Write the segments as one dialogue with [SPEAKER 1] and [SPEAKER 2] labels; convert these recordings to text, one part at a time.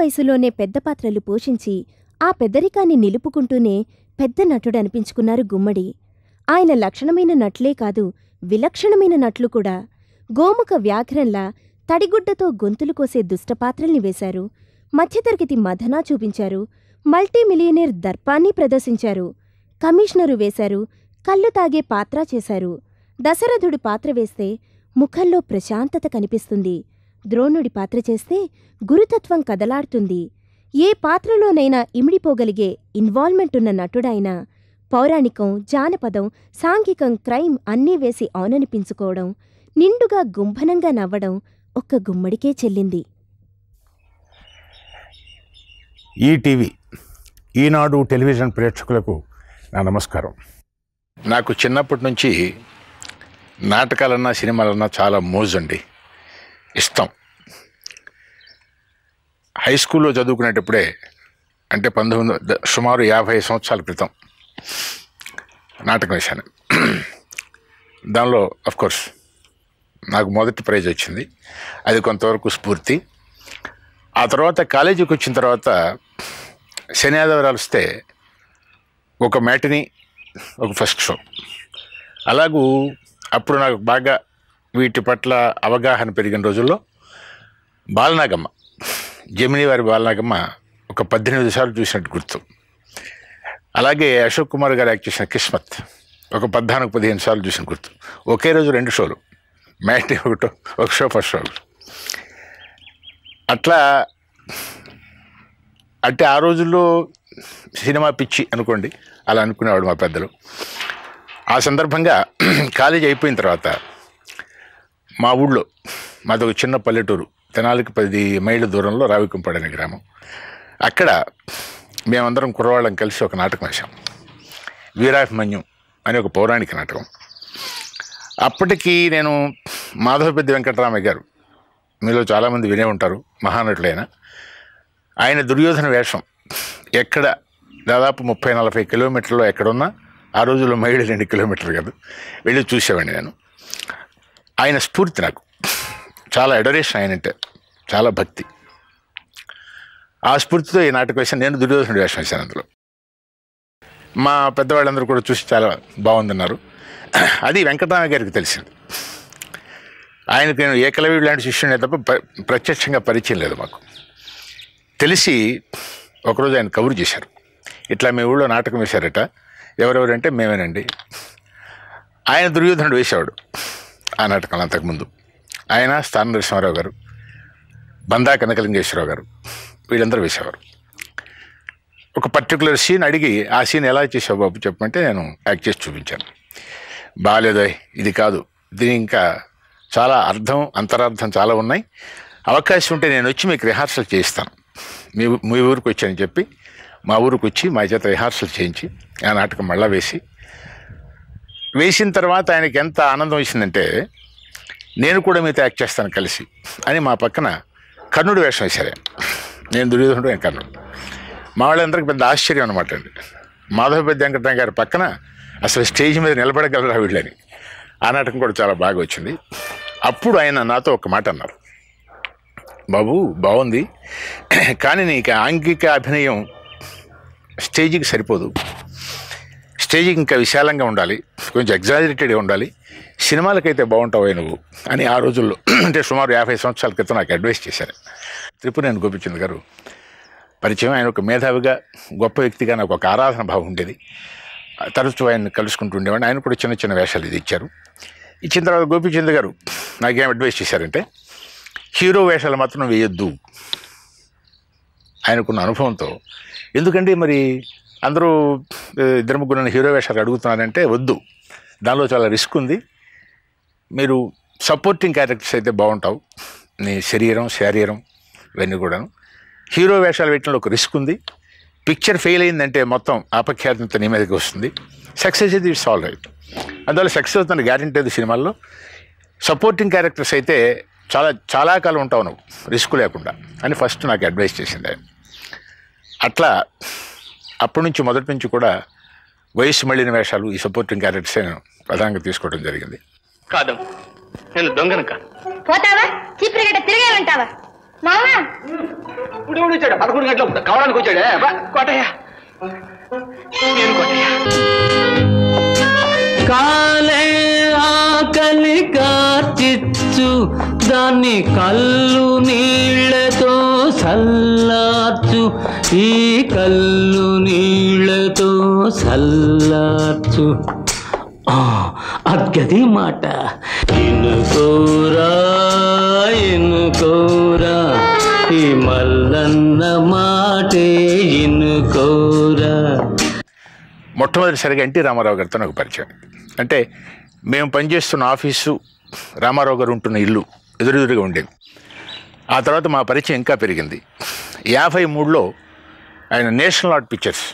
[SPEAKER 1] వయసులోనే పెద్ద పాత్రలు పోషించి ఆ పెద్దరికాన్ని నిలుపుకుంటూనే పెద్ద నటుడనిపించుకున్నారు గుమ్మడి ఆయన లక్షణమైన నట్లే కాదు విలక్షణమైన నట్లు కూడా గోముఖ వ్యాఘ్రంలా తడిగుడ్డతో గొంతులు కోసే దుష్టపాత్రల్ని వేశారు మధ్యతరగతి మధనా చూపించారు మల్టీ మిలియనేర్ దర్పాన్ని ప్రదర్శించారు కమిషనరు వేశారు కళ్ళు తాగే పాత్ర చేశారు దశరథుడి పాత్ర వేస్తే ముఖంలో ప్రశాంతత కనిపిస్తుంది ద్రోణుడి పాత్ర చేస్తే గురుతత్వం కదలాడుతుంది ఏ పాత్రలోనైనా ఇమిడిపోగలిగే ఇన్వాల్వ్మెంట్ ఉన్న నటుడైనా పౌరాణికం జానపదం సాంఘికం క్రైమ్ అన్నీ వేసి ఔననిపించుకోవడం నిండుగా గుంభనంగా నవ్వడం ఒక్క గుమ్మడికే చెల్లింది
[SPEAKER 2] ఈటీవీ ఈనాడు టెలివిజన్ ప్రేక్షకులకు నా నమస్కారం నాకు చిన్నప్పటి నుంచి నాటకాలన్నా సినిమాలన్నా చాలా మోజండి ఇష్టం హై స్కూల్లో చదువుకునేటప్పుడే అంటే పంతొమ్మిది ద- సుమారు యాభై సంవత్సరాల క్రితం నాటకం వేశాను దానిలో కోర్స్ నాకు మొదటి ప్రైజ్ వచ్చింది అది కొంతవరకు స్ఫూర్తి ఆ తర్వాత కాలేజీకి వచ్చిన తర్వాత శని ఆదివారాలు వస్తే ఒక మ్యాటిని ఒక ఫస్ట్ షో అలాగూ అప్పుడు నాకు బాగా వీటి పట్ల అవగాహన పెరిగిన రోజుల్లో బాలనాగమ్మ జమిని వారి బాలనాగమ్మ ఒక పద్దెనిమిది సార్లు చూసినట్టు గుర్తు అలాగే అశోక్ కుమార్ గారు యాక్ట్ చేసిన కిస్మత్ ఒక పద్నాలుగు పదిహేను సార్లు చూసిన గుర్తు ఒకే రోజు రెండు షోలు మ్యాట్ని ఒకటో ఒక షో ఫస్ట్ షో అట్లా అంటే ఆ రోజుల్లో సినిమా పిచ్చి అనుకోండి అలా అనుకునేవాడు మా పెద్దలు ఆ సందర్భంగా కాలేజీ అయిపోయిన తర్వాత మా ఊళ్ళో మాది ఒక చిన్న పల్లెటూరు తెనాలికి పది మైళ్ళ దూరంలో రావికుంపాడు అనే గ్రామం అక్కడ మేమందరం కుర్రవాళ్ళం కలిసి ఒక నాటకం వేశాం వీరాభిమన్యం అనే ఒక పౌరాణిక నాటకం అప్పటికి నేను మాధవపెద్ది వెంకటరామయ్య గారు మీలో చాలామంది వినే ఉంటారు మహానటులైన ఆయన దుర్యోధన వేషం ఎక్కడ దాదాపు ముప్పై నలభై కిలోమీటర్లో ఎక్కడున్నా ఆ రోజుల్లో మైళ్ళు రెండు కిలోమీటర్లు కాదు వెళ్ళి చూసేవాడిని నేను ఆయన స్ఫూర్తి నాకు చాలా ఎడరేషన్ ఆయనంటే చాలా భక్తి ఆ స్ఫూర్తితో ఈ నాటకం వేసాను నేను దుర్యోధనుడి వేషం వేశాను అందులో మా పెద్దవాళ్ళందరూ కూడా చూసి చాలా బాగుందన్నారు అది వెంకటరామయ్య గారికి తెలిసింది ఆయనకు నేను ఏకలవ్యుడు లాంటి శిష్యుడే తప్ప ప- ప్రత్యక్షంగా పరిచయం లేదు మాకు తెలిసి ఒకరోజు ఆయన కబురు చేశారు ఇట్లా మీ ఊళ్ళో నాటకం వేశారట ఎవరెవరంటే మేమేనండి ఆయన దుర్యోధనుడు వేసేవాడు ఆ నాటకంలో అంతకుముందు ఆయన స్థాన నరసింహారావు గారు బందా కనకలింగేశ్వరరావు గారు వీళ్ళందరూ వేసేవారు ఒక పర్టికులర్ సీన్ అడిగి ఆ సీన్ ఎలా చేసావు బాబు చెప్పమంటే నేను యాక్ట్ చేసి చూపించాను బాగాలేదో ఇది కాదు దీని ఇంకా చాలా అర్థం అంతరార్థం చాలా ఉన్నాయి అవకాశం ఉంటే నేను వచ్చి మీకు రిహార్సల్ చేయిస్తాను మీ ఊ- మీ ఊరికి వచ్చానని చెప్పి మా ఊరికి వచ్చి మా చేత రిహార్సల్ చేయించి ఆ నాటకం మళ్ళా వేసి వేసిన తర్వాత ఆయనకి ఎంత ఆనందం వేసిందంటే నేను కూడా మీతో యాక్ట్ చేస్తాను కలిసి అని మా పక్కన కర్ణుడు వేషం వేశారు ఆయన. నేను దుర్యోధనుడు ఆయన కర్ణుడు మా వాళ్ళందరికీ పెద్ద ఆశ్చర్యం అనమాట అండి మాధవ పెద్ద వెంకటరామ గారి పక్కన అసలు స్టేజ్ మీద నిలబడగలరా వీళ్ళని ఆ నాటకం కూడా చాలా బాగా వచ్చింది అప్పుడు ఆయన నాతో ఒక మాట అన్నారు బాబు బాగుంది కానీ నీకు ఆంగిక అభినయం స్టేజ్కి సరిపోదు స్టేజ్కి ఇంకా విశాలంగా ఉండాలి కొంచెం ఎగ్జాజరేటెడ్గా ఉండాలి సినిమాలకైతే బాగుంటావు నువ్వు అని ఆ రోజుల్లో అంటే సుమారు యాభై సంవత్సరాల క్రితం నాకు అడ్వైస్ చేశారు త్రిపురేణి గోపిచంద్ గారు పరిచయం ఆయన ఒక మేధావిగా గొప్ప వ్యక్తిగా నాకు ఒక ఆరాధన భావం ఉండేది తరచూ ఆయన్ని కలుసుకుంటూ ఉండేవాడిని ఆయన కూడా చిన్న చిన్న వేషాలు ఇది ఇచ్చారు ఇచ్చిన తర్వాత గోపిచంద్ గారు నాకేం అడ్వైస్ చేశారంటే హీరో వేషాలు మాత్రం వేయొద్దు ఆయనకున్న అనుభవంతో ఎందుకంటే మరి అందరూ ఆ, ఇద్దరు ముగ్గురు హీరో వేషాలు అడుగుతున్నారంటే వద్దు దానిలో చాలా రిస్క్ ఉంది మీరు సపోర్టింగ్ క్యారెక్టర్స్ అయితే బాగుంటావు నీ శరీరం శారీరం ఇవన్నీ కూడాను హీరో వేషాలు వేయడంలో ఒక రిస్క్ ఉంది పిక్చర్ ఫెయిల్ అయిందంటే మొత్తం ఆపఖ్యాతంతో నీ మీదకి వస్తుంది సక్సెస్ అయితే ఇట్స్ ఆల్ రైట్ అందువల్ల సక్సెస్ అవుతున్న గ్యారంటీ లేదు సినిమాల్లో సపోర్టింగ్ క్యారెక్టర్స్ అయితే చాలా చాలా కాలం ఉంటావు నువ్వు రిస్క్ లేకుండా అని ఫస్ట్ నాకు అడ్వైస్ చేసింది ఆయన అట్లా అప్పటి నుంచి మొదటి నుంచి కూడా వయస్సు మళ్ళిన వేషాలు ఈ సపోర్టింగ్ క్యారెక్టర్స్ నేను ప్రధానంగా తీసుకోవడం జరిగింది
[SPEAKER 3] కాదు నేను దొంగను కాదు
[SPEAKER 4] పోతావా చీపురు గడ్డ తిరిగేమంటావా
[SPEAKER 3] నాన్న
[SPEAKER 4] ఇప్పుడు ఎవడు వచ్చాడు పదకొండు గంటలకు కావడానికి వచ్చాడే బా, కోటయ్య నేను కోటయ్య
[SPEAKER 5] కాలే ఆకలి కార్చిచ్చు దాన్ని కళ్ళు నీళ్లతో సల్లార్చు ఈ కళ్ళు నీళ్లతో సల్లార్చు ఆ, అద్గది మాట ఇనుకోరా ఇనుకోరా ఈ మల్లన్న మాటే ఇనుకోరా
[SPEAKER 2] మొట్టమొదటిసారిగా ఎన్టీ రామారావు గారితో నాకు పరిచయం అంటే మేము పనిచేస్తున్న ఆఫీసు రామారావు గారు ఉంటున్న ఇల్లు ఎదురెదురుగా ఉండేది ఆ తర్వాత మా పరిచయం ఇంకా పెరిగింది యాభై మూడులో ఆయన నేషనల్ ఆర్ట్ పిక్చర్స్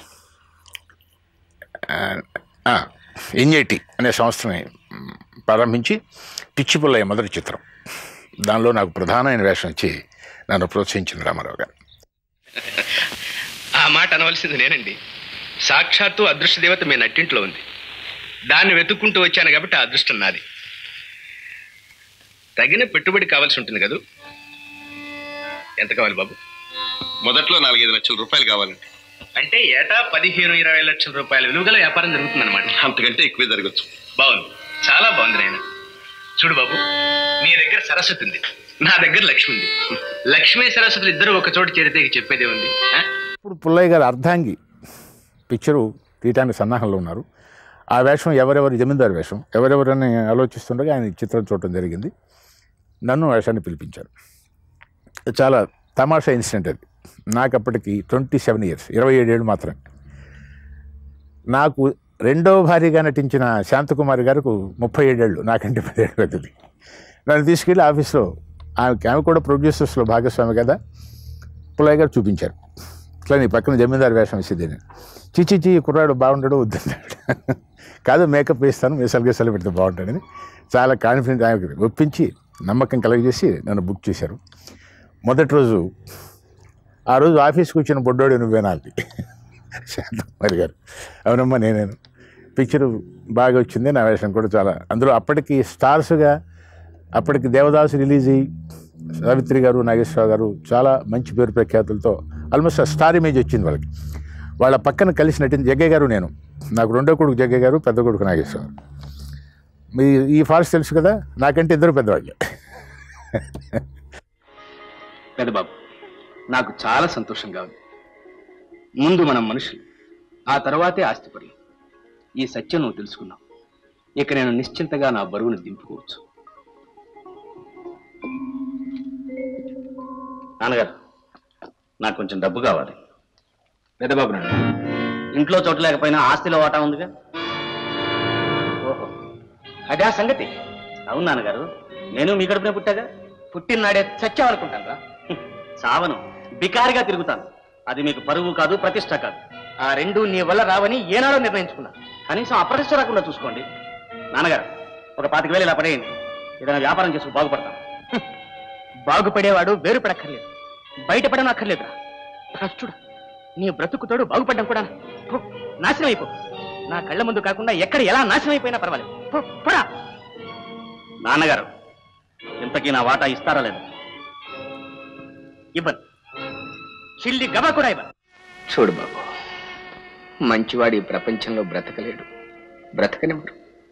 [SPEAKER 2] ఎన్ఐటి అనే సంస్థని మ్, ప్రారంభించి పిచ్చి పుల్లయ్య మొదటి చిత్రం దానిలో నాకు ప్రధానమైన వేషం ఇచ్చి నన్ను ప్రోత్సహించిన రామారావు గారు
[SPEAKER 4] ఆ మాట అనవలసింది నేనండి సాక్షాత్తు అదృష్ట దేవత మీ నట్టింట్లో ఉంది దాన్ని వెతుక్కుంటూ వచ్చాను కాబట్టి ఆ అదృష్టం నాది తగిన పెట్టుబడి కావాల్సి ఉంటుంది కదూ ఎంత కావాలి బాబు
[SPEAKER 6] మొదట్లో నాలుగైదు లక్షల రూపాయలు కావాలండి
[SPEAKER 4] అంటే ఏటా పదిహేను ఇరవై లక్షల రూపాయల విలువగల వ్యాపారం జరుగుతుందన్నమాట
[SPEAKER 6] అంతకంటే ఎక్కువే జరగచ్చు
[SPEAKER 4] బాగుంది చాలా బాగుంది నాయన చూడు బాబు నీ దగ్గర సరస్వతి ఉంది నా దగ్గర లక్ష్మి ఉంది లక్ష్మీ సరస్వతులు ఇద్దరు ఒక చోట చేరితే ఇక చెప్పేదే ఉంది ఆ?
[SPEAKER 2] ఇప్పుడు పుల్లయ్య గారు అర్ధాంగి పిక్చరు తీయటానికి సన్నాహంలో ఉన్నారు ఆ వేషం ఎవరెవరు జమీందారు వేషం ఎవరెవరని ఆలోచిస్తుండగా ఆయన ఈ చిత్రం చూడటం జరిగింది నన్ను వేషాన్ని పిలిపించారు చాలా తమాషా ఇన్సిడెంట్ అది నాకు అప్పటికి ట్వంటీ సెవెన్ ఇయర్స్ ఇరవై ఏడేళ్ళు మాత్రమే నాకు రెండవ భార్యగా నటించిన శాంతకుమారి గారికి ముప్పై ఏడేళ్ళు నాకంటే పదిహేడు పెద్దది నన్ను తీసుకెళ్ళి ఆఫీస్లో ఆమె ఆమె కూడా ప్రొడ్యూసర్స్లో భాగస్వామి కదా పుల్లయ్య గారు చూపించారు ఇట్లా నీ పక్కన జమీందారు వేషం వేసేది నేను చిచి చీ కుర్రాడు బాగుంటాడు వద్దన్నాడు కాదు మేకప్ వేస్తాను మీసాలు గీసాలు పెడితే బాగుంటాడని చాలా కాన్ఫిడెంట్ ఆయనకి ఒప్పించి నమ్మకం కలగజేసి నన్ను బుక్ చేశారు మొదటి రోజు ఆ రోజు ఆఫీస్కి వచ్చిన బొడ్డోడు నువ్వేనా అది శాంతకుమారి గారు అవునమ్మా నేనేను పిక్చర్ బాగా వచ్చింది నా వేషం కూడా చాలా అందులో అప్పటికి స్టార్స్గా అప్పటికి దేవదాసు రిలీజ్ అయ్యి సావిత్రి గారు నాగేశ్వరరావు గారు చాలా మంచి పేరు ప్రఖ్యాతులతో ఆల్మోస్ట్ స్టార్ ఇమేజ్ వచ్చింది వాళ్ళకి వాళ్ళ పక్కన కలిసి నటించి జగ్గయ్య గారు నేను నాకు రెండో కొడుకు జగ్గయ్య గారు పెద్ద కొడుకు నాగేశ్వరరావు మీ ఈ ఫాల్స్ తెలుసు కదా నాకంటే ఇద్దరు పెద్దవాళ్ళే
[SPEAKER 4] పెద్దబాబు నాకు చాలా సంతోషంగా ఉంది ముందు మనం మనుషులు ఆ తర్వాతే ఆస్తిపరులు ఈ సత్యం నువ్వు తెలుసుకున్నావు ఇక నేను నిశ్చింతగా నా బరువును దింపుకోవచ్చు
[SPEAKER 7] నాన్నగారు నాకు కొంచెం డబ్బు కావాలి
[SPEAKER 4] పెద్దబాబు నాన్న
[SPEAKER 7] ఇంట్లో చోటు లేకపోయినా ఆస్తిలో వాటా ఉందిగా
[SPEAKER 4] ఓహో అదే సంగతి
[SPEAKER 7] అవును నాన్నగారు నేను మీ కడుపునే పుట్టాగా
[SPEAKER 4] పుట్టినాడే చచ్చావనుకుంటాను రా
[SPEAKER 7] హ్మ్. చావను బికారిగా తిరుగుతాను అది మీకు పరువు కాదు ప్రతిష్ట కాదు
[SPEAKER 4] ఆ రెండు నీ వల్ల రావని ఏనాడో నిర్ణయించుకున్నా
[SPEAKER 7] కనీసం అప్రతిష్ట రాకుండా చూసుకోండి నాన్నగారు ఒక పాతిక వేలు ఇలా పడేయండి ఏదైనా వ్యాపారం చేసుకు బాగుపడతాను
[SPEAKER 4] బాగుపడేవాడు వేరు పడక్కర్లేదు బయటపడను అక్కర్లేదురా భ్రష్టుడు నీ బ్రతుకుతోడు బాగుపడ్డం కూడా పో, నాశనం అయిపో నా కళ్ళ ముందు కాకుండా ఎక్కడ ఎలా నాశనం అయిపోయినా పర్వాలేదు పో, పోరా
[SPEAKER 7] నాన్నగారు ఇంతకీ నా వాటా ఇస్తారా లేదా
[SPEAKER 4] ఇవ్వను చిల్లి గవ కూడా ఇవ్వను చూడు బాబు మంచివాడు ఈ ప్రపంచంలో బ్రతకలేడు బ్రతకనివ్వరు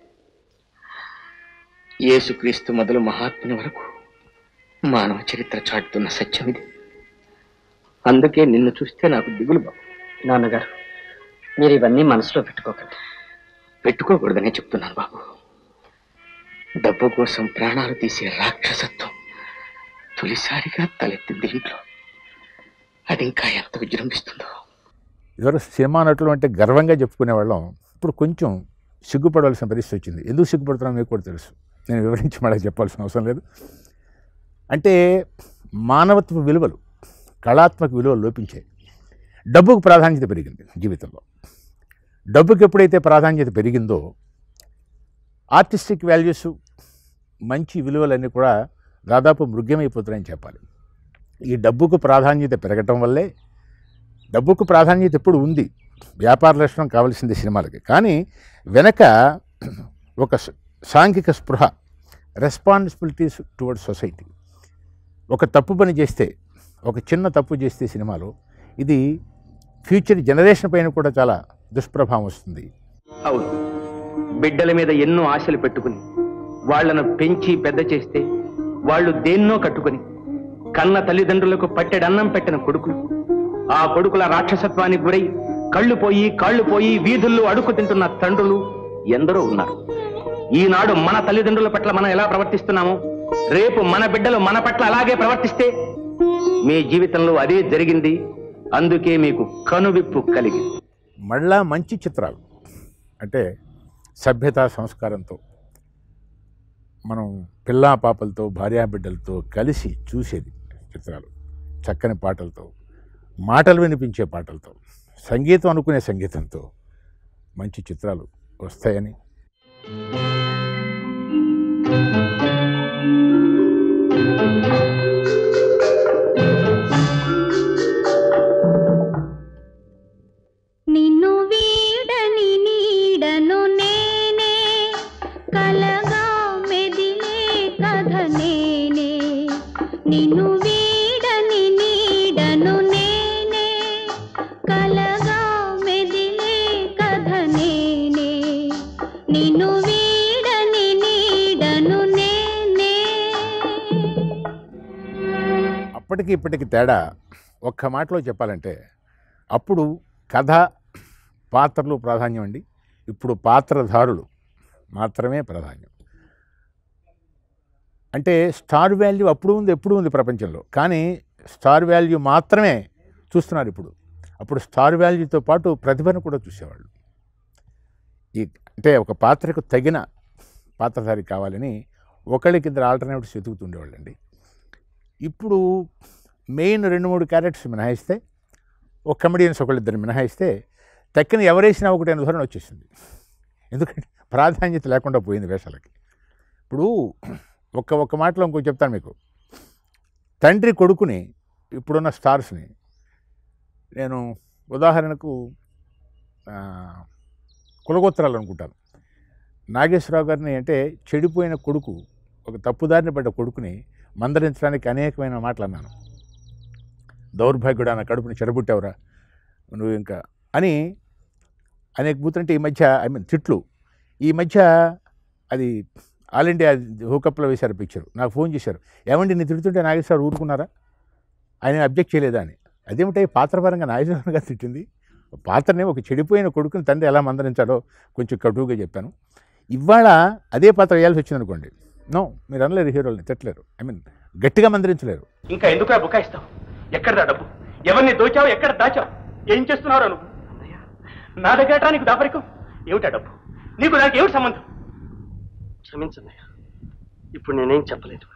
[SPEAKER 4] యేసుక్రీస్తు మొదలు మహాత్ముని వరకు మానవ చరిత్ర చాటుతున్న సత్యం ఇది అందుకే నిన్ను చూస్తే నాకు దిగులు బాబు
[SPEAKER 7] నాన్నగారు మీరు ఇవన్నీ మనసులో పెట్టుకోకండి
[SPEAKER 4] పెట్టుకోకూడదనే చెప్తున్నాను బాబు డబ్బు కోసం ప్రాణాలు తీసే రాక్షసత్వం తొలిసారిగా తలెత్తింది ఇంట్లో అది ఇంకా ఎంత విజృంభిస్తుందో
[SPEAKER 2] ఎవరు సినిమా నటులు అంటే గర్వంగా చెప్పుకునేవాళ్ళం ఇప్పుడు కొంచెం సిగ్గుపడవలసిన పరిస్థితి వచ్చింది ఎందుకు సిగ్గుపడుతున్నాం మీకు కూడా తెలుసు నేను వివరించి మళ్ళీ చెప్పాల్సిన అవసరం లేదు అంటే మానవత్వ విలువలు కళాత్మక విలువలు లోపించాయి డబ్బుకు ప్రాధాన్యత పెరిగింది జీవితంలో డబ్బుకి ఎప్పుడైతే ప్రాధాన్యత పెరిగిందో ఆర్టిస్టిక్ వాల్యూస్ మంచి విలువలన్నీ కూడా దాదాపు మృగ్యమైపోతున్నాయని చెప్పాలి ఈ డబ్బుకు ప్రాధాన్యత పెరగటం వల్లే డబ్బుకు ప్రాధాన్యత ఎప్పుడు ఉంది వ్యాపార లక్షణం కావాల్సింది సినిమాలకి కానీ వెనక ఒక స- సాంఘిక స్పృహ రెస్పాన్సిబిలిటీస్ టువర్డ్స్ సొసైటీ ఒక తప్పు పని చేస్తే ఒక చిన్న తప్పు చేస్తే సినిమాలో ఇది ఫ్యూచర్ జనరేషన్ పైన కూడా చాలా దుష్ప్రభావం వస్తుంది
[SPEAKER 4] అవును బిడ్డల మీద ఎన్నో ఆశలు పెట్టుకుని వాళ్ళను పెంచి పెద్ద చేస్తే వాళ్ళు దేన్నో కట్టుకుని కన్న తల్లిదండ్రులకు పట్టెడన్నం పెట్టిన కొడుకులు ఆ కొడుకుల రాక్షసత్వానికి గురై కళ్ళు పోయి కాళ్ళు పోయి వీధుల్లో అడుక్కు తింటున్న తండ్రులు ఎందరో ఉన్నారు ఈనాడు మన తల్లిదండ్రుల పట్ల మనం ఎలా ప్రవర్తిస్తున్నామో రేపు మన బిడ్డలు మన పట్ల అలాగే ప్రవర్తిస్తే మీ జీవితంలో అదే జరిగింది అందుకే మీకు కనువిప్పు కలిగింది
[SPEAKER 2] మళ్ళా మంచి చిత్రాలు అంటే సభ్యత సంస్కారంతో మనం పిల్లా పాపలతో భార్యాబిడ్డలతో కలిసి చూసేది చిత్రాలు చక్కని పాటలతో మాటలు వినిపించే పాటలతో సంగీతం అనుకునే సంగీతంతో మంచి చిత్రాలు వస్తాయని
[SPEAKER 3] నిన్ను వీడని నీడను నేనే కలగా మెదిలే కథ నేనే నిన్ను వీడని నీడను నేనే కలగా మెదిలే కథ నేనే నిన్ను వీడని నీడను నేనే
[SPEAKER 2] అప్పటికి ఇప్పటికి తేడా ఒక్క మాటలో చెప్పాలంటే అప్పుడు కథ పాత్రలు ప్రాధాన్యం అండి ఇప్పుడు పాత్రధారులు మాత్రమే ప్రాధాన్యం అంటే స్టార్ వాల్యూ అప్పుడు ఉంది ఎప్పుడు ఉంది ప్రపంచంలో కానీ స్టార్ వాల్యూ మాత్రమే చూస్తున్నారు ఇప్పుడు అప్పుడు స్టార్ వాల్యూతో పాటు ప్రతిభను కూడా చూసేవాళ్ళు ఈ అంటే ఒక పాత్రకు తగిన పాత్రధారి కావాలని ఒకళ్ళకి ఇద్దరు ఆల్టర్నేటివ్స్ వెతుకుతుండేవాళ్ళండి ఇప్పుడు మెయిన్ రెండు మూడు క్యారెక్టర్స్ మినహాయిస్తే ఒక కమెడియన్స్ ఒకళ్ళిద్దరు మినహాయిస్తే తక్కిన ఎవరేసినా ఒకటి అనే ధోరణి వచ్చేసింది ఎందుకంటే ప్రాధాన్యత లేకుండా పోయింది వేషాలకి ఇప్పుడు ఒక్క ఒక్క మాటలో ఇంకో చెప్తాను మీకు తండ్రి కొడుకుని ఇప్పుడున్న స్టార్స్ని నేను ఉదాహరణకు ఆ, కులగోత్రాలు అనుకుంటాను నాగేశ్వరరావు గారిని అంటే చెడిపోయిన కొడుకు ఒక తప్పుదారిని పడ్డ కొడుకుని మందలించడానికి అనేకమైన మాటలు అన్నాను దౌర్భాగ్యుడా నా కడుపుని చెడబుట్టావురా నువ్వు ఇంకా అని అనేక బూతులంటే ఈ మధ్య ఐ మీన్ తిట్లు ఈ మధ్య అది ఆల్ ఇండియా హూకప్లో వేశారు పిక్చర్ నాకు ఫోన్ చేశారు ఏమండి నేను తిడుతుంటే నాగేశ్వర ఊరుకున్నారా ఆయన అబ్జెక్ట్ చేయలేదా అని అదేమిటై పాత్రపరంగా నాగేశ్వరరావు గారు తిట్టింది పాత్రని ఒక చెడిపోయిన కొడుకుని తండ్రి ఎలా మందలించాలో కొంచెం కటువుగా చెప్పాను ఇవాళ అదే పాత్ర వేయాల్సి వచ్చింది అనుకోండి నో మీరు అనలేరు హీరోల్ని తిట్టలేరు ఐ మీన్ గట్టిగా మందలించలేరు
[SPEAKER 4] ఇంకా ఎందుకు బుకాయిస్తావు ఎక్కడదా డబ్బు ఎవరిని దోచావు ఎక్కడ దాచావు ఏం చేస్తున్నావు నువ్వు నా దగ్గర నీకు దాపరికం ఏమిటా డబ్బు నీకు నాకు ఏమిటి సంబంధం
[SPEAKER 7] క్షమించండి ఇప్పుడు నేనేం చెప్పలేదు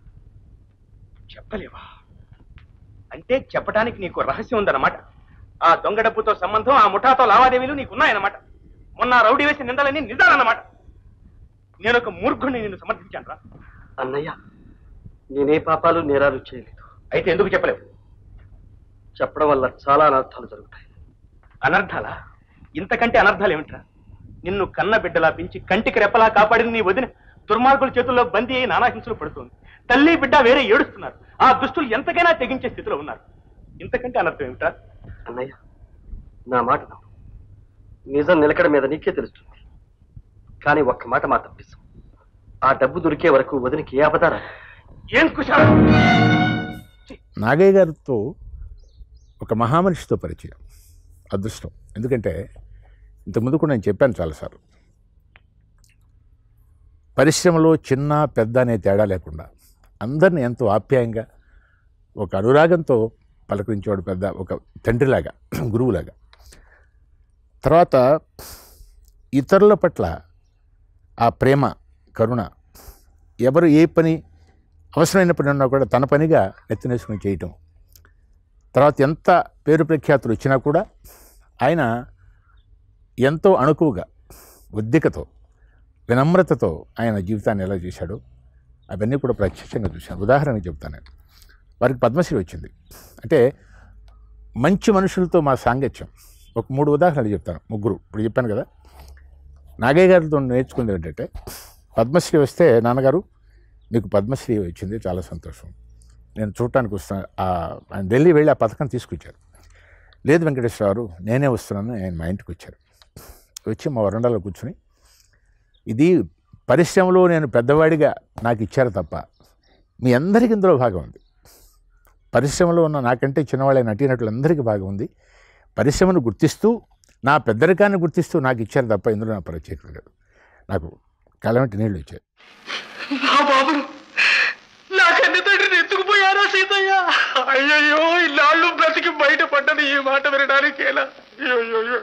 [SPEAKER 4] చెప్పలేవా అంటే చెప్పడానికి నీకు రహస్యం ఉందన్నమాట ఆ దొంగ డబ్బుతో సంబంధం ఆ ముఠాతో లావాదేవీలు నీకున్నాయన్నమాట మొన్న ఆ రౌడీ వేసిన నిందలన్నీ నిజాలన్నమాట నేను ఒక మూర్ఖుడిని నిన్ను సమర్థించాను రా
[SPEAKER 7] అన్నయ్య నేనే పాపాలు నేరాలు చేయలేదు
[SPEAKER 4] అయితే ఎందుకు చెప్పలేవు
[SPEAKER 7] చెప్పడం వల్ల చాలా అనర్థాలు జరుగుతాయి
[SPEAKER 4] అనర్థాలా ఇంతకంటే అనర్థాలు ఏమిట్రా నిన్ను కన్న బిడ్డలా పెంచి కంటికి రెప్పలా కాపాడిన నీ వదిన దుర్మార్గుల చేతుల్లో బందీ అయి నానా హింసలు పడుతుంది తల్లి బిడ్డ వేరే ఏడుస్తున్నారు ఆ దుష్టులు ఎంతకైనా తెగించే స్థితిలో ఉన్నారు ఇంతకంటే అనర్థం ఏమిట్రా
[SPEAKER 7] అన్నయ్య నా మాట నమ్ము నిజం నిలకడ మీద నీకే తెలుస్తుంది కానీ ఒక్క మాట మా తప్పిస్తాం ఆ డబ్బు దొరికే వరకు వదినికి ఏ అబదారా
[SPEAKER 4] ఏం కుశాలం
[SPEAKER 2] నాగయ్య గారితో ఒక మహామనిషితో పరిచయం అదృష్టం ఎందుకంటే ఇంతకుముందు కూడా నేను చెప్పాను చాలాసార్లు పరిశ్రమలో చిన్న పెద్ద అనే తేడా లేకుండా అందరిని ఎంతో ఆప్యాయంగా ఒక అనురాగంతో పలకరించేవాడు పెద్ద ఒక తండ్రిలాగా గురువులాగా తర్వాత ఇతరుల పట్ల ఆ ప్రేమ కరుణ ఎవరు ఏ పని అవసరమైన పని ఉన్నా కూడా తన పనిగా నెత్తినేసుకుని చేయటం తర్వాత ఎంత పేరు ప్రఖ్యాతులు వచ్చినా కూడా ఆయన ఎంతో అణుకువగా ఉద్దికతో వినమ్రతతో ఆయన జీవితాన్ని ఎలా చేశాడో అవన్నీ కూడా ప్రత్యక్షంగా చూశాను ఉదాహరణకు చెప్తాను నేను వారికి పద్మశ్రీ వచ్చింది అంటే మంచి మనుషులతో మా సాంగత్యం ఒక మూడు ఉదాహరణలు చెప్తాను ముగ్గురు ఇప్పుడు చెప్పాను కదా నాగయ్య గారితో నేర్చుకుంది ఏంటంటే పద్మశ్రీ వస్తే నాన్నగారు మీకు పద్మశ్రీ వచ్చింది చాలా సంతోషం నేను చూడటానికి వస్తాను ఆయన ఢిల్లీ వెళ్ళి ఆ పథకం తీసుకొచ్చారు లేదు వెంకటేశ్వరరావు నేనే వస్తున్నాను ఆయన మా ఇంటికి వచ్చారు వచ్చి మా వరండాలో కూర్చుని ఇది పరిశ్రమలో నేను పెద్దవాడిగా నాకు ఇచ్చారు తప్ప మీ అందరికీ ఇందులో భాగం ఉంది పరిశ్రమలో ఉన్న నాకంటే చిన్నవాళ్ళ నటీనటులందరికీ భాగం ఉంది పరిశ్రమను గుర్తిస్తూ నా పెద్దరికాన్ని గుర్తిస్తూ నాకు ఇచ్చారు తప్ప ఇందులో నా ప్రత్యేకత లేదు నాకు కలవంటి నీళ్ళు వచ్చాయి
[SPEAKER 4] నా బాబు నా కన్న తండ్రిని ఎత్తుకుపోయారా సీతయ్య అయ్యయ్యో ఇన్నాళ్ళు బ్రతికి బయట పడ్డది ఈ మాట వినడానికి ఎలా అయ్యయ్యో.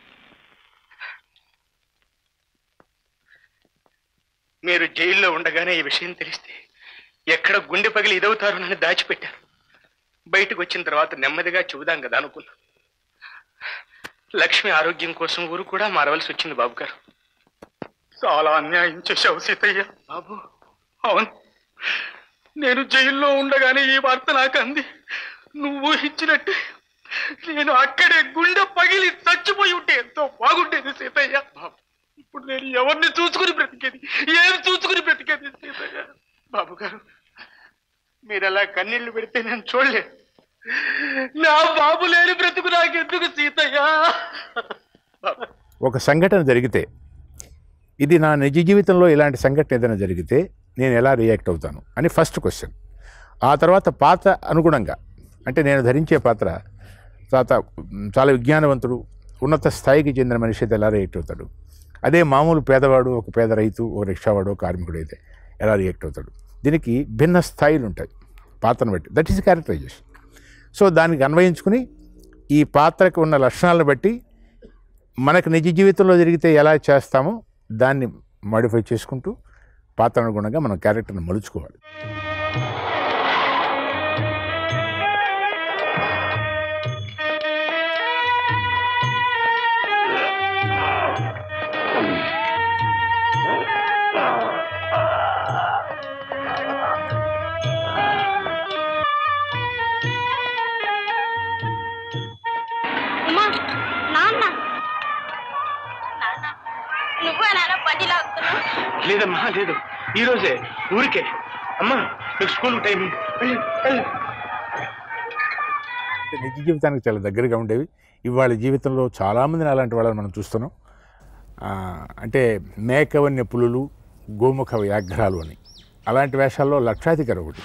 [SPEAKER 4] మీరు జైల్లో ఉండగానే ఈ విషయం తెలిస్తే ఎక్కడ గుండె పగిలి ఇదవుతారు నన్ను దాచిపెట్టారు బయటకు వచ్చిన తర్వాత నెమ్మదిగా చూదాం కదా అనుకున్నా లక్ష్మి ఆరోగ్యం కోసం ఊరు కూడా మారవలసి వచ్చింది బాబు గారు చాలా అన్యాయం చేశావు సీతయ్య బాబు అవును నేను జైల్లో ఉండగానే ఈ వార్త నాకు అంది నువ్వు ఊహించినట్టు నేను అక్కడే గుండె పగిలి చచ్చిపోయి ఉంటే ఎంతో బాగుండేది సీతయ్య ఇప్పుడు నేను ఎవరిని చూసుకుని బ్రతికేది ఏం చూసుకుని బ్రతికేది సీతయ్య బాబు గారు మీరు అలా కన్నీళ్లు పెడితే నేను చూడలేదు నా బాబు లేని బ్రతుకు నాకెందుకు సీతయ్య బాబు
[SPEAKER 2] ఒక సంఘటన జరిగితే ఇది నా నిజ జీవితంలో ఇలాంటి సంఘటన ఏదైనా జరిగితే నేను ఎలా రియాక్ట్ అవుతాను అని ఫస్ట్ క్వశ్చన్ ఆ తర్వాత పాత్ర అనుగుణంగా అంటే నేను ధరించే పాత్ర తర్వాత మ్, చాలా విజ్ఞానవంతుడు ఉన్నత స్థాయికి చెందిన మనిషి అయితే ఎలా రియాక్ట్ అవుతాడు అదే మామూలు పేదవాడు ఒక పేద రైతు ఒక రిక్షావాడు ఒక కార్మికుడు అయితే ఎలా రియాక్ట్ అవుతాడు దీనికి భిన్న స్థాయిలు ఉంటాయి పాత్రను బట్టి దట్ ఈస్ క్యారెక్టరైజేషన్ సో దానికి అన్వయించుకుని ఈ పాత్రకు ఉన్న లక్షణాలను బట్టి మనకు నిజ జీవితంలో జరిగితే ఎలా చేస్తామో దాన్ని మాడిఫై చేసుకుంటూ పాత్ర అనుగుణంగా మనం క్యారెక్టర్ని మలుచుకోవాలి
[SPEAKER 3] అమ్మా నాన్న నాన్న నువ్వు నాన్న బండి లాగుతున్నావు
[SPEAKER 4] లేదమ్మా లేదు ఈ రోజే ఊరికే అమ్మా నీకు స్కూల్ టైం అయింది. వెళ్ళు, వెళ్ళు.
[SPEAKER 2] అంటే నిజ జీవితానికి చాలా దగ్గరగా ఉండేవి ఇవాళ జీవితంలో చాలామందిని అలాంటి వాళ్ళని మనం చూస్తున్నాం ఆ, అంటే మేకవన్య పులులు గోముఖ వ్యాఘ్రాలు అని అలాంటి వేషాల్లో లక్షాధికారి ఒకటి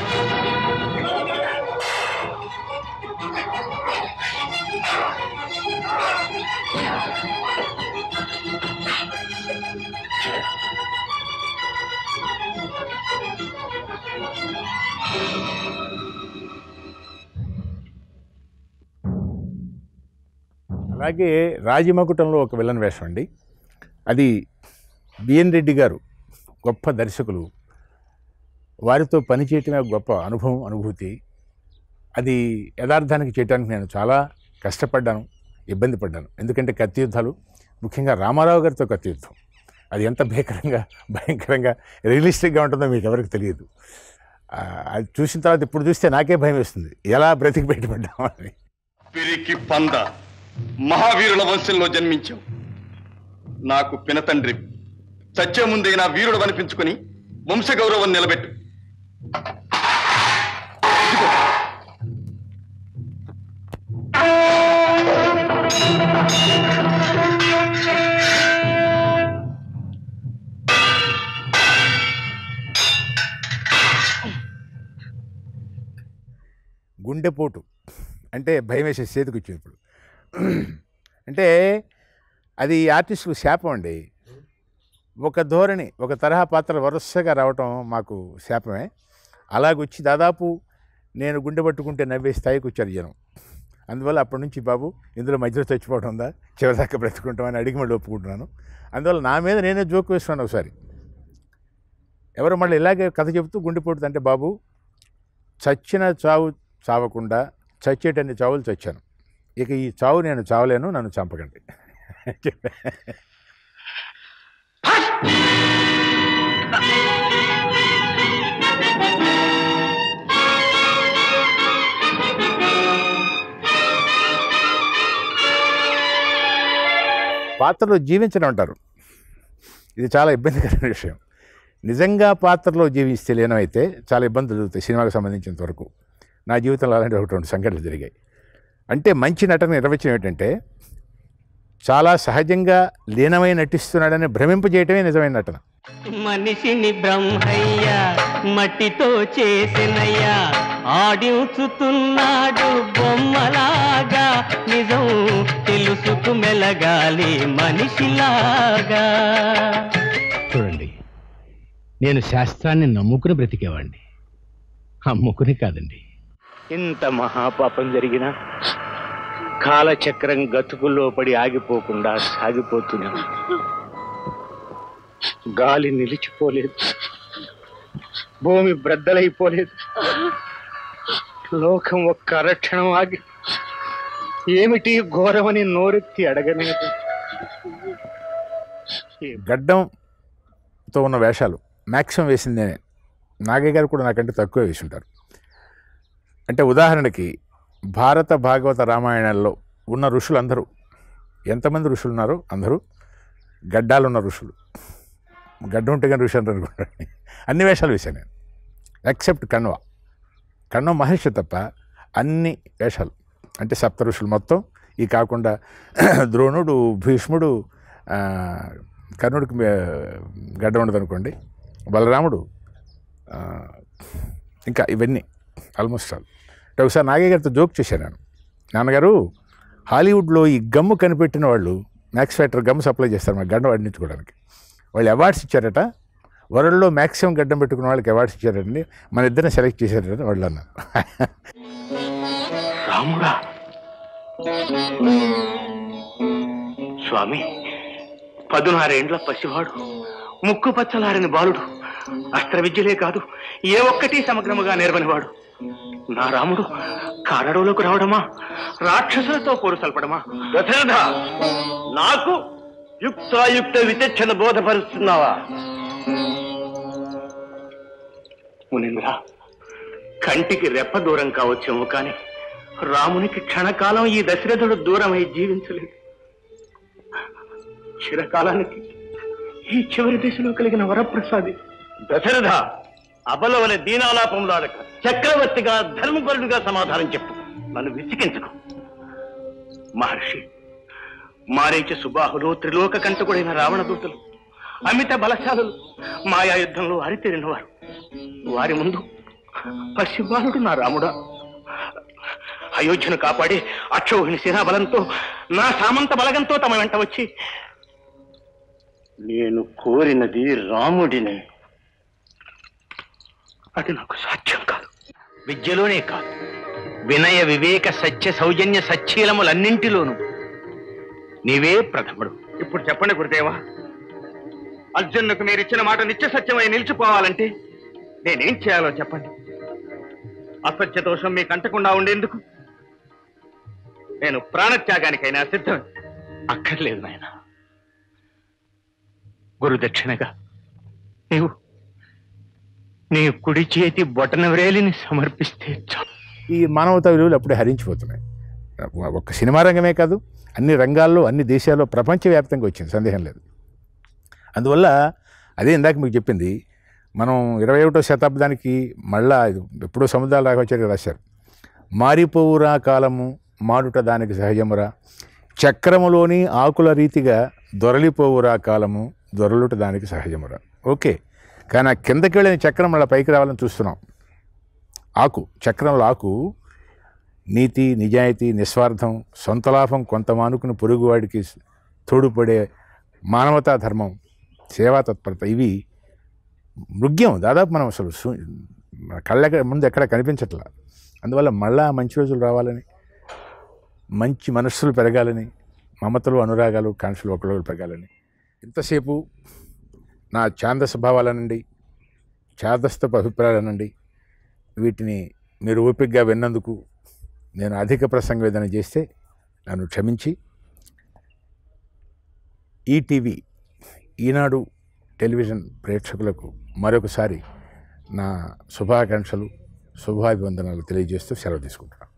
[SPEAKER 2] అలాగే రాజమకుటంలో ఒక విలన్ వేషం అండి అది బిఎన్ రెడ్డి గారు గొప్ప దర్శకులు వారితో పనిచేయటమే ఒక గొప్ప అనుభవం అనుభూతి అది యథార్థానికి చేయడానికి నేను చాలా కష్టపడ్డాను ఇబ్బంది పడ్డాను ఎందుకంటే కత్తి యుద్ధాలు ముఖ్యంగా రామారావు గారితో కత్తి యుద్ధం అది ఎంత భీకరంగా భయంకరంగా రియలిస్టిక్గా ఉంటుందో మీకు ఎవరికి తెలియదు ఆ, అది చూసిన తర్వాత ఇప్పుడు చూస్తే నాకే భయం వేస్తుంది ఎలా బ్రతికి బయటపడ్డామా అని
[SPEAKER 6] పిరికి పంద మహావీరుల వంశంలో జన్మించావు నాకు పినతండ్రి చచ్చే ముందే నా వీరుడు అనిపించుకుని వంశగౌరవం నిలబెట్టు
[SPEAKER 2] గుండెపోటు అంటే భయం వేసే చేతికి వచ్చింది ఇప్పుడు అంటే అది ఆర్టిస్టుకు శాపం అండి ఒక ధోరణి ఒక తరహా పాత్రలు వరుసగా రావటం మాకు శాపమే అలాగొచ్చి దాదాపు నేను గుండె పట్టుకుంటే నవ్వే స్థాయికి వచ్చారు జనం అందువల్ల అప్పటి నుంచి బాబు ఇందులో మధ్యలో చచ్చిపోవడం ఉందా చివరిదాకా బ్రతుకుంటామని అడిగి మళ్ళీ ఒప్పుకుంటున్నాను అందువల్ల నా మీద నేనే జోక్ వేస్తున్నాను ఒకసారి ఎవరు మళ్ళీ ఇలాగే కథ చెబుతూ గుండెపోటు అంటే బాబు చచ్చిన చావు చావకుండా చచ్చేటన్ని చావులు చచ్చాను ఇక ఈ చావు నేను చావలేను నన్ను చంపకండి పాత్రలో జీవించడం అంటారు ఇది చాలా ఇబ్బందికరమైన విషయం నిజంగా పాత్రలో జీవిస్తే లీనమైతే చాలా ఇబ్బందులు జరుగుతాయి సినిమాకు సంబంధించినంత వరకు నా జీవితంలో అలాంటి ఒకటి రెండు సంఘటనలు జరిగాయి అంటే మంచి నటన నిర్వచనం ఏంటంటే చాలా సహజంగా లీనమై నటిస్తున్నాడని భ్రమింపజేయటమే నిజమైన నటన
[SPEAKER 5] మనిషిని బ్రహ్మయ్య మట్టితో చేసినయ్యా ఆడించుతున్నాడు బొమ్మలాగా నిజం తెలుసుకు మెలగాలి మనిషిలాగా
[SPEAKER 8] చూడండి నేను శాస్త్రాన్ని నమ్ముకుని బ్రతికేవాడిని అమ్ముకుని కాదండి ఇంత మహాపాపం జరిగినా కాలచక్రం గతుకుల్లో పడి ఆగిపోకుండా సాగిపోతూనే ఉంది. గాలి నిలిచిపోలేదు భూమి బ్రద్దలైపోలేదు లోకం ఒక్క అరక్షణం ఆగి ఏమిటి ఘోరమని నోరెత్తి అడగలేదు
[SPEAKER 2] గడ్డంతో ఉన్న వేషాలు మ్యాక్సిమం వేసింది నేనే నాగయ్య గారు కూడా నాకంటే తక్కువ వేసి ఉంటారు అంటే ఉదాహరణకి భారత భాగవత రామాయణాల్లో ఉన్న ఋషులందరూ ఎంతమంది ఋషులు ఉన్నారో అందరూ గడ్డాలున్న ఋషులు గడ్డ ఉంటే కానీ ఋషి అంటారు అనుకోండి అన్ని వేషాలు వేశాను నేను ఎక్సెప్ట్ కణ్వ కణ్వ మహర్షి తప్ప అన్ని వేషాలు అంటే సప్త ఋషులు మొత్తం ఈ కాకుండా ద్రోణుడు భీష్ముడు ఆ, కర్ణుడికి మే- గడ్డ ఉండదు అనుకోండి బలరాముడు ఆ, ఇంకా ఇవన్నీ ఆల్మోస్ట్ ఆల్ అంటే ఒకసారి నాగయ్య గారితో జోక్ చేశాను నేను నాన్నగారు హాలీవుడ్లో ఈ గమ్ము కనిపెట్టిన వాళ్ళు మ్యాక్స్ ఫ్యాక్టర్ గమ్ సప్లై చేస్తారు మా గడ్డ వాడించుకోవడానికి వాళ్ళు అవార్డ్స్ ఇచ్చారట వరల్డ్లో మ్యాక్సిమం గడ్డం పెట్టుకున్న వాళ్ళకి అవార్డ్స్ ఇచ్చారండి మన ఇద్దరిని సెలెక్ట్ చేశారట వాళ్ళు అన్నారు
[SPEAKER 8] రాముడా స్వామి పదునారేండ్ల పసివాడు ముక్కు పచ్చలారని బాలుడు అస్త్ర విద్యలే కాదు ఏ ఒక్కటి సమగ్రముగా నేర్వనివాడు నా రాముడు కారడోలోకి రావడమా రాక్షసులతో పోరు సల్పడమా
[SPEAKER 9] దశరథ నాకు యుక్తాయుక్త విచక్షణ బోధపరుస్తున్నావా
[SPEAKER 8] మునింద్ర కంటికి రెప్ప దూరం కావచ్చేమో కానీ రామునికి క్షణకాలం ఈ దశరథుడు దూరమై జీవించలేదు చిరకాలానికి ఈ చివరి దశలో కలిగిన వరప్రసాది
[SPEAKER 9] దశరథ అబలవల దీనాలాపంలాడక చక్రవర్తిగా ధర్మపరుడుగా సమాధానం చెప్పు నన్ను విసిగించకు
[SPEAKER 8] మహర్షి మారేచ సుబాహులు త్రిలోక కంటకుడైన రావణ దూతలు అమిత బలశాలులు మాయా యుద్ధంలో అరితేరిన వారు వారి ముందు పసిబాలుడు నా రాముడా అయోధ్యను కాపాడి అక్షోహిణి సేనాబలంతో నా సామంత బలగంతో తమ వెంట వచ్చి
[SPEAKER 9] నేను కోరినది రాముడిని
[SPEAKER 8] అది నాకు సాధ్యం కాదు విద్యలోనే కాదు వినయ వివేక సత్య సౌజన్య సచ్చీలములన్నింటిలోనూ నీవే ప్రథముడు
[SPEAKER 9] ఇప్పుడు చెప్పండి గురుదేవా అర్జునుకు మీరు ఇచ్చిన మాట నిత్య సత్యమై నిలిచిపోవాలంటే నేనేం చేయాలో చెప్పండి అసత్య దోషం మీకు అంటకుండా ఉండేందుకు నేను ప్రాణత్యాగానికైనా సిద్ధం
[SPEAKER 8] అక్కర్లేదు నాయన గురుదక్షిణగా నీవు నీ కుడి చేతి బొటన వ్రేలిని సమర్పిస్తే చాలు
[SPEAKER 2] ఈ మానవతా విలువలు అప్పుడే హరించిపోతున్నాయి ఒక్క సినిమా రంగమే కాదు అన్ని రంగాల్లో అన్ని దేశాల్లో ప్రపంచవ్యాప్తంగా వచ్చింది సందేహం లేదు అందువల్ల అదే ఇందాక మీకు చెప్పింది మనం ఇరవై ఒకటో శతాబ్దానికి మళ్ళా ఇది ఎప్పుడో సముద్రాల రాఘవాచార్య రాశారు మారిపోవురా కాలము మాడుట దానికి సహజమురా చక్రములోని ఆకుల రీతిగా దొరలిపోవురా కాలము దొరలుట దానికి సహజమురా ఓకే కానీ ఆ కిందకి వెళ్ళిన చక్రం మళ్ళీ పైకి రావాలని చూస్తున్నాం ఆకు చక్రంలో ఆకు నీతి నిజాయితీ నిస్వార్థం సొంత లాభం కొంత మానుకుని పొరుగువాడికి తోడుపడే మానవతా ధర్మం సేవా తత్పరత ఇవి మృగ్యం దాదాపు మనం అసలు శూ- మన కళ్ళ ముందు ఎక్కడ కనిపించట్లా అందువల్ల మళ్ళా మంచి రోజులు రావాలని మంచి మనస్సులు పెరగాలని మమతలు అనురాగాలు కాంక్షలు ఒకళ్ళు పెరగాలని ఇంతసేపు నా ఛాందస భావాలనండి ఛాదస్తపు అభిప్రాయాలనండి వీటిని మీరు ఓపికగా విన్నందుకు నేను అధిక ప్రసంగ వేదన చేస్తే నన్ను క్షమించి ఈటీవీ ఈనాడు టెలివిజన్ ప్రేక్షకులకు మరొకసారి నా శుభాకాంక్షలు శుభాభివందనాలు తెలియజేస్తూ సెలవు తీసుకుంటున్నాను